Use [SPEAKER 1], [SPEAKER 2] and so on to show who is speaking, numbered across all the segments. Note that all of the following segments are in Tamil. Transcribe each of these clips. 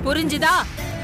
[SPEAKER 1] புரிஞ்சுதா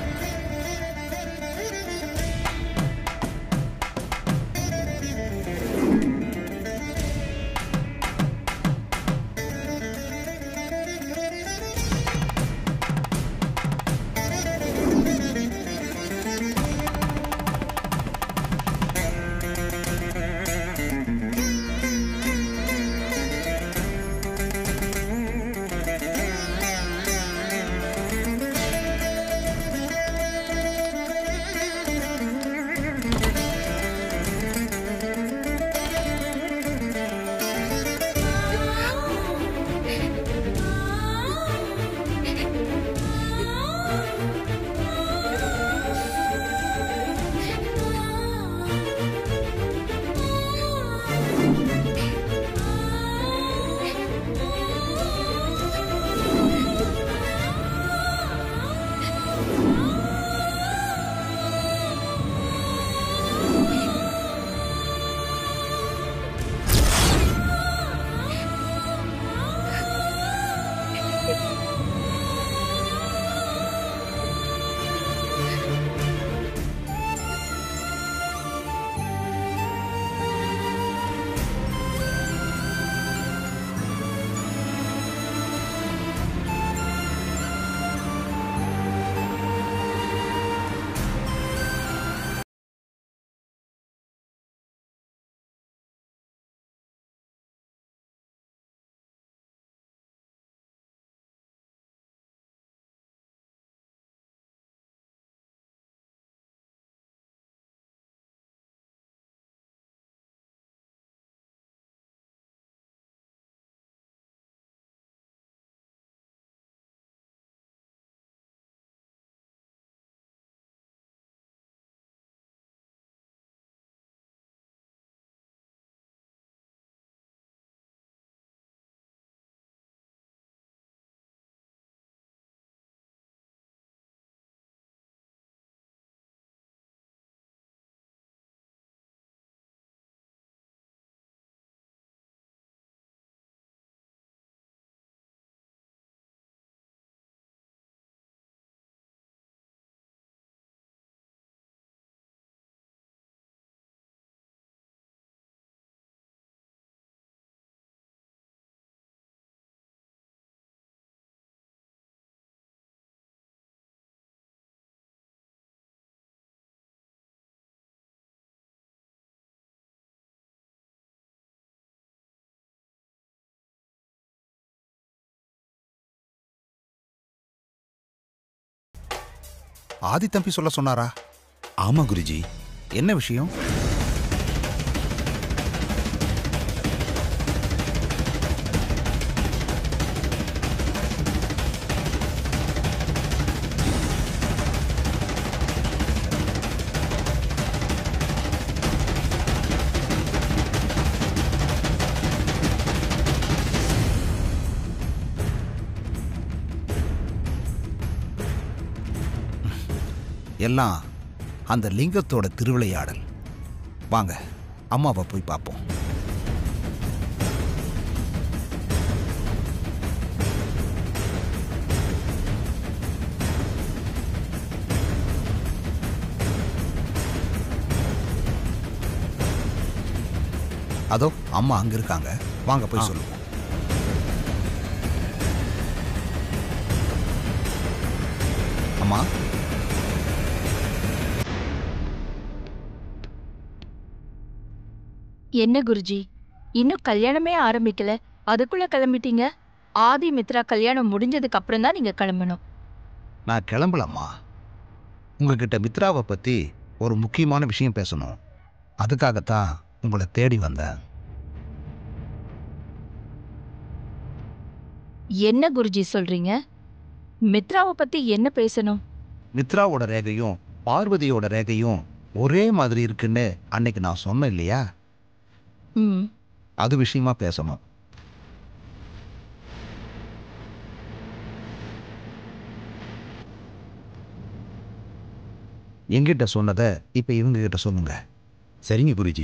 [SPEAKER 2] ஆதி தம்பி சொல்ல சொன்னாரா
[SPEAKER 3] ஆமா குருஜி
[SPEAKER 2] என்ன விஷயம் எல்லாம் அந்த லிங்கத்தோட திருவிளையாடல் வாங்க அம்மாவை போய் பார்ப்போம் அதோ அம்மா அங்க இருக்காங்க வாங்க போய்
[SPEAKER 3] ஆ.
[SPEAKER 2] சொல்லுவோம் அம்மா
[SPEAKER 4] என்ன குருஜி இன்னும் கல்யாணமே ஆரம்பிக்கல அதுக்குள்ள கிளம்பிட்டீங்க ஆதி மித்ரா கல்யாணம் முடிஞ்சதுக்கு அப்புறம் தான் நீங்க கிளம்பணும்
[SPEAKER 2] நான் கிளம்பலம்மா உங்ககிட்ட மித்ராவை பற்றி ஒரு முக்கியமான விஷயம் பேசணும் அதுக்காகத்தான் உங்களை தேடி வந்தேன்
[SPEAKER 4] என்ன குருஜி சொல்றீங்க மித்ராவை பத்தி என்ன பேசணும்
[SPEAKER 2] மித்ராவோட ரேகையும் பார்வதியோட ரேகையும் ஒரே மாதிரி இருக்குன்னு அன்னைக்கு நான் சொன்னேன் இல்லையா
[SPEAKER 4] ம்
[SPEAKER 2] அது விஷயமா பேசணும் என்கிட்ட சொன்னதை இப்போ இவங்க கிட்ட சொல்லுங்க
[SPEAKER 3] சரிங்க குருஜி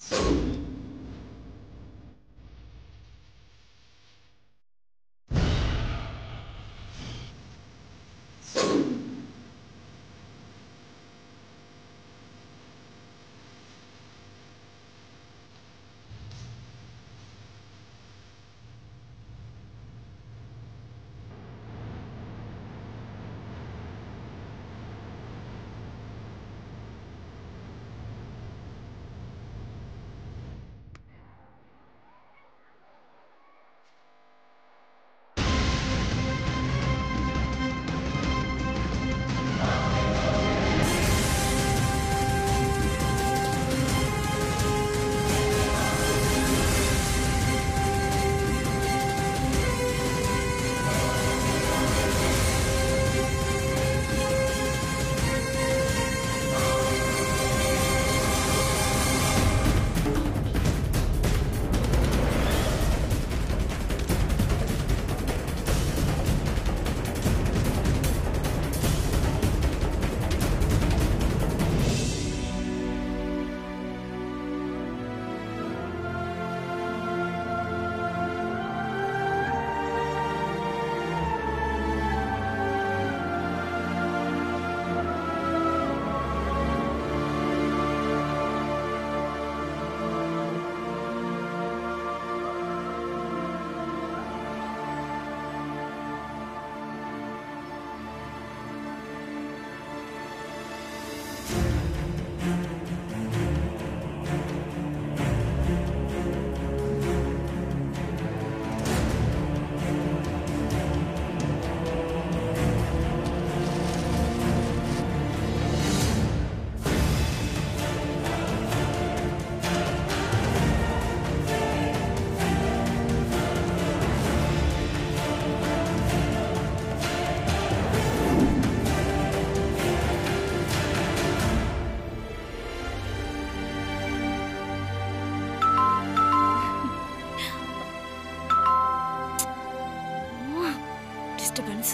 [SPEAKER 1] டிஸ்டர்பன்ஸ்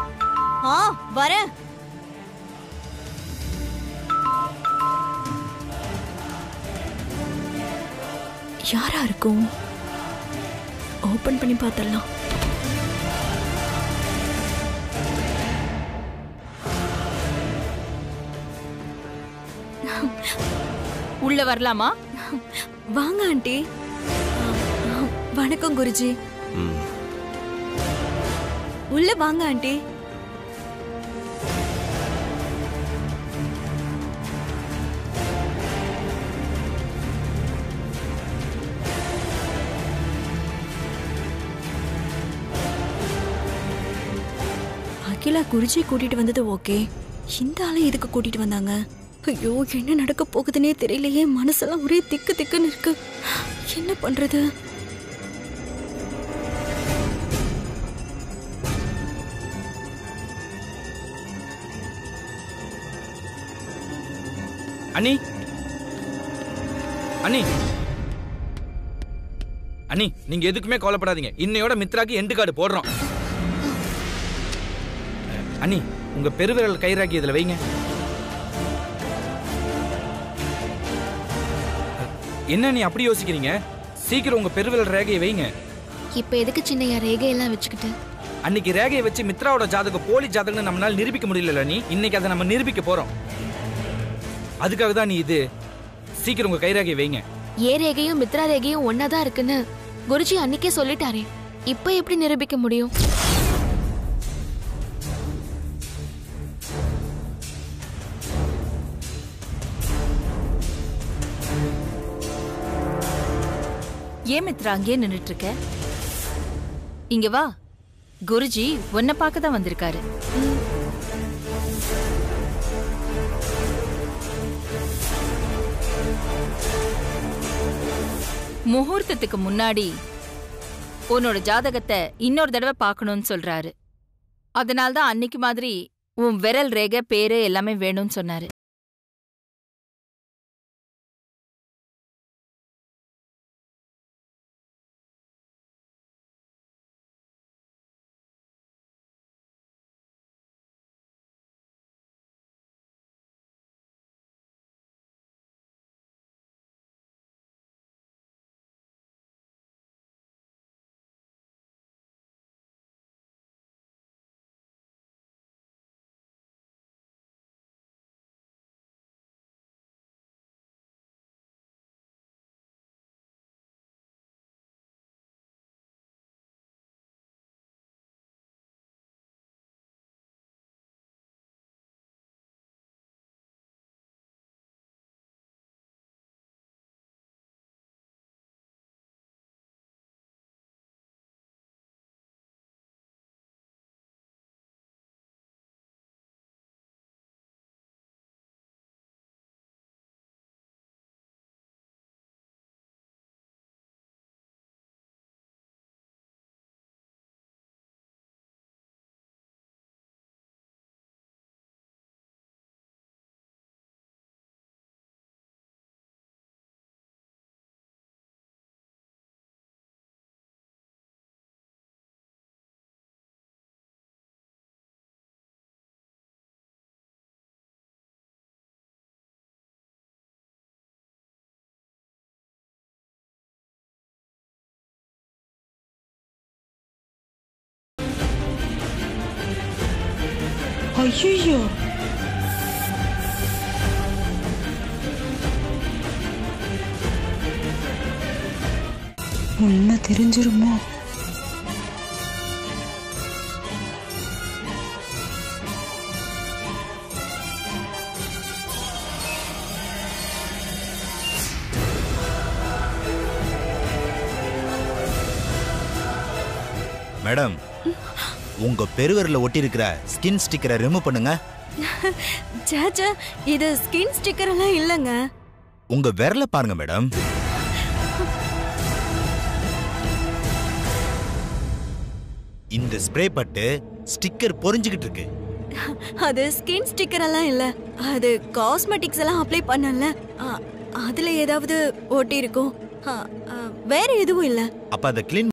[SPEAKER 1] ஆ வரேன் யாரா இருக்கும் ஓபன் பண்ணி பார்த்தரலாம்
[SPEAKER 4] உள்ள வரலாமா
[SPEAKER 1] வாங்க ஆண்டி ஆ, ஆ, வணக்கம் குருஜி
[SPEAKER 3] ம்
[SPEAKER 1] உள்ள வாங்க ஆண்டி அகிலா குருஜி கூட்டிட்டு வந்தது ஓகே இந்த ஆளை எதுக்கு கூட்டிட்டு வந்தாங்க ஐயோ என்ன நடக்க போகுதுன்னே தெரியலையே மனசெல்லாம் ஒரே திக்கு திக்குன்னு இருக்கு என்ன பண்றது
[SPEAKER 5] அண்ணி அண்ணி அண்ணி நீங்க எதுக்குமே கவலைப்படாதீங்க இன்னையோட மித்ராக்கு எண்டு கார்டு போடுறோம் அஹ், அண்ணி உங்க பெருவிரல் கைராக்கி இதுல வைங்க அஹ், என்ன நீ அப்படி யோசிக்கிறீங்க சீக்கிரம் உங்க பெருவிரல் ரேகையை வைங்க
[SPEAKER 6] இப்ப எதுக்கு சின்னையா ரேகையெல்லாம் வச்சுக்கிட்டு
[SPEAKER 5] அன்னைக்கு ரேகையை வச்சு மித்ராவோட ஜாதகம் போலி ஜாதகம்னு நம்மளால நிரூபிக்க முடியல நீ இன்னைக்கு அதை நம்ம நிரூபிக்க போறோம் அதுக்காக தான் நீ இது சீக்கிரம் உங்க கைரேகையை வைங்க
[SPEAKER 6] ஏ ரேகையும் மித்ரா ரேகையும் ஒன்னாதான் இருக்குன்னு குருஜி அன்னைக்கே சொல்லிட்டாரே இப்ப எப்படி நிரூபிக்க முடியும்
[SPEAKER 4] ஏன் மித்ரா அங்கேயே நின்னுட்டு இருக்க இங்க வா குருஜி உன்னை பார்க்க தான் வந்திருக்காரு முகூர்த்தத்துக்கு முன்னாடி உன்னோட ஜாதகத்தை இன்னொரு தடவை பார்க்கணும்னு சொல்றாரு அதனால தான் அன்னைக்கு மாதிரி உன் விரல் ரேகை பேரு எல்லாமே வேணும்னு சொன்னாரு
[SPEAKER 7] ஐயோ உண்மை தெரிஞ்சிருமோ
[SPEAKER 3] மேடம் உங்க பெருவரில் ஒட்டியிருக்கிற ஸ்கின் ஸ்டிக்கரை ரிமூவ் பண்ணுங்க
[SPEAKER 1] சேச்சா இது ஸ்கின் ஸ்டிக்கர் எல்லாம் இல்லைங்க
[SPEAKER 3] உங்க விரலை பாருங்க மேடம் இந்த ஸ்ப்ரே பட்டு ஸ்டிக்கர் பொறிஞ்சுக்கிட்டு இருக்கு
[SPEAKER 1] அது ஸ்கின் ஸ்டிக்கர் எல்லாம் இல்ல அது காஸ்மெட்டிக்ஸ் எல்லாம் அப்ளை பண்ணல அ- அதுல ஏதாவது ஒட்டி இருக்கும் அ, அ, வேற எதுவும் இல்ல
[SPEAKER 3] அப்ப அதை க்ளீன்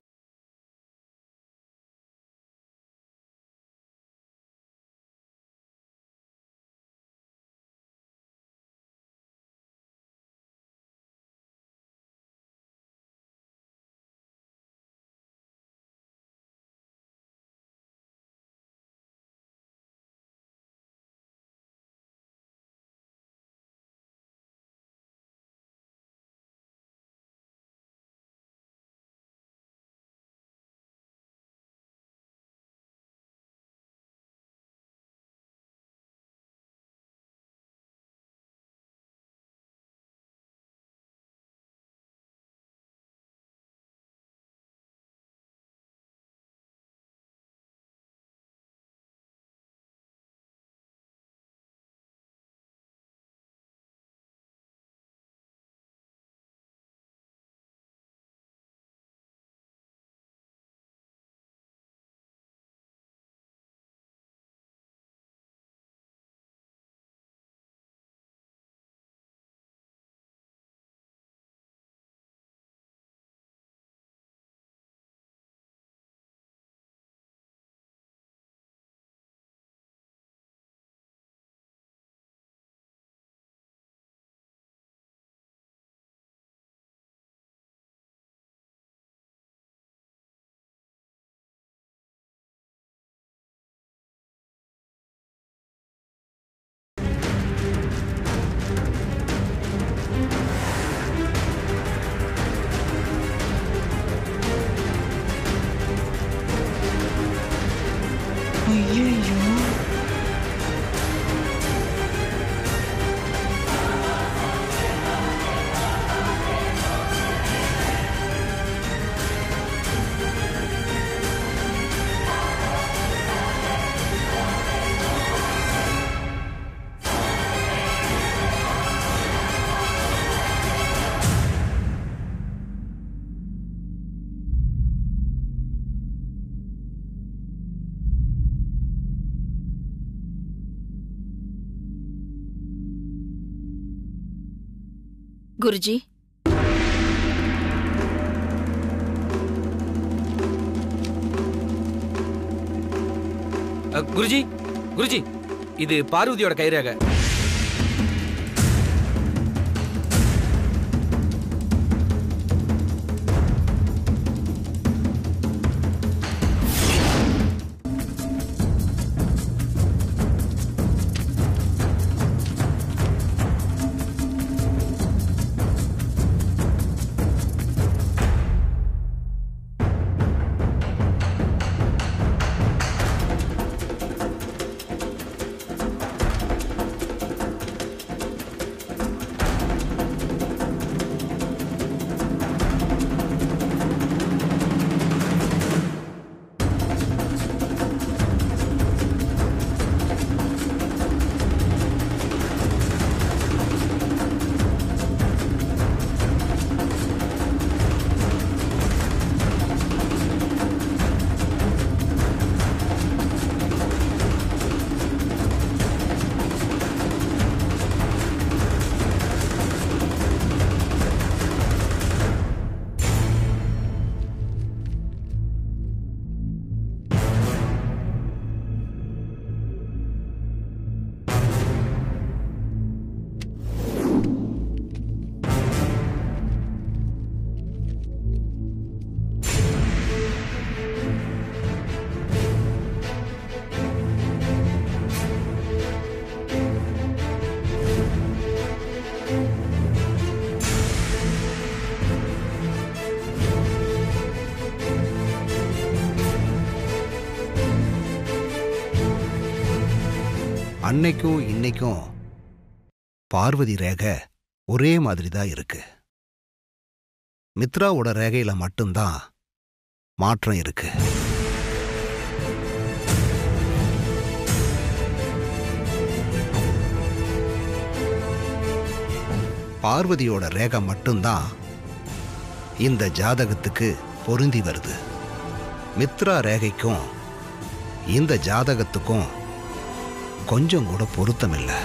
[SPEAKER 7] ஐயோ
[SPEAKER 4] குருஜி
[SPEAKER 5] அ, குருஜி குருஜி இது பார்வதியோட கைரேக
[SPEAKER 2] அன்னைக்கும் இன்னைக்கும் பார்வதி ரேகை ஒரே மாதிரி தான் இருக்கு மித்ராவோட ரேகையில மட்டும்தான் மாற்றம் இருக்கு பார்வதியோட ரேகை மட்டும்தான் இந்த ஜாதகத்துக்கு பொருந்தி வருது மித்ரா ரேகைக்கும் இந்த ஜாதகத்துக்கும் கொஞ்சம் கூட பொருத்தமில்லை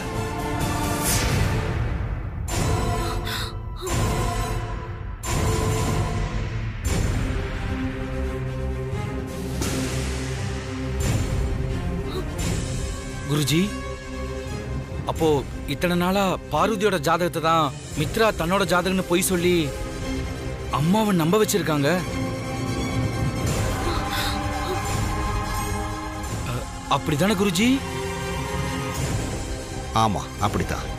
[SPEAKER 5] குருஜி அப்போ இத்தனை நாளா பார்வதியோட ஜாதகத்தை தான் மித்ரா தன்னோட ஜாதகம்னு பொய் சொல்லி அம்மாவை நம்ப வச்சிருக்காங்க அ, அப்படிதானே குருஜி
[SPEAKER 2] ஆமா அப்படித்தான்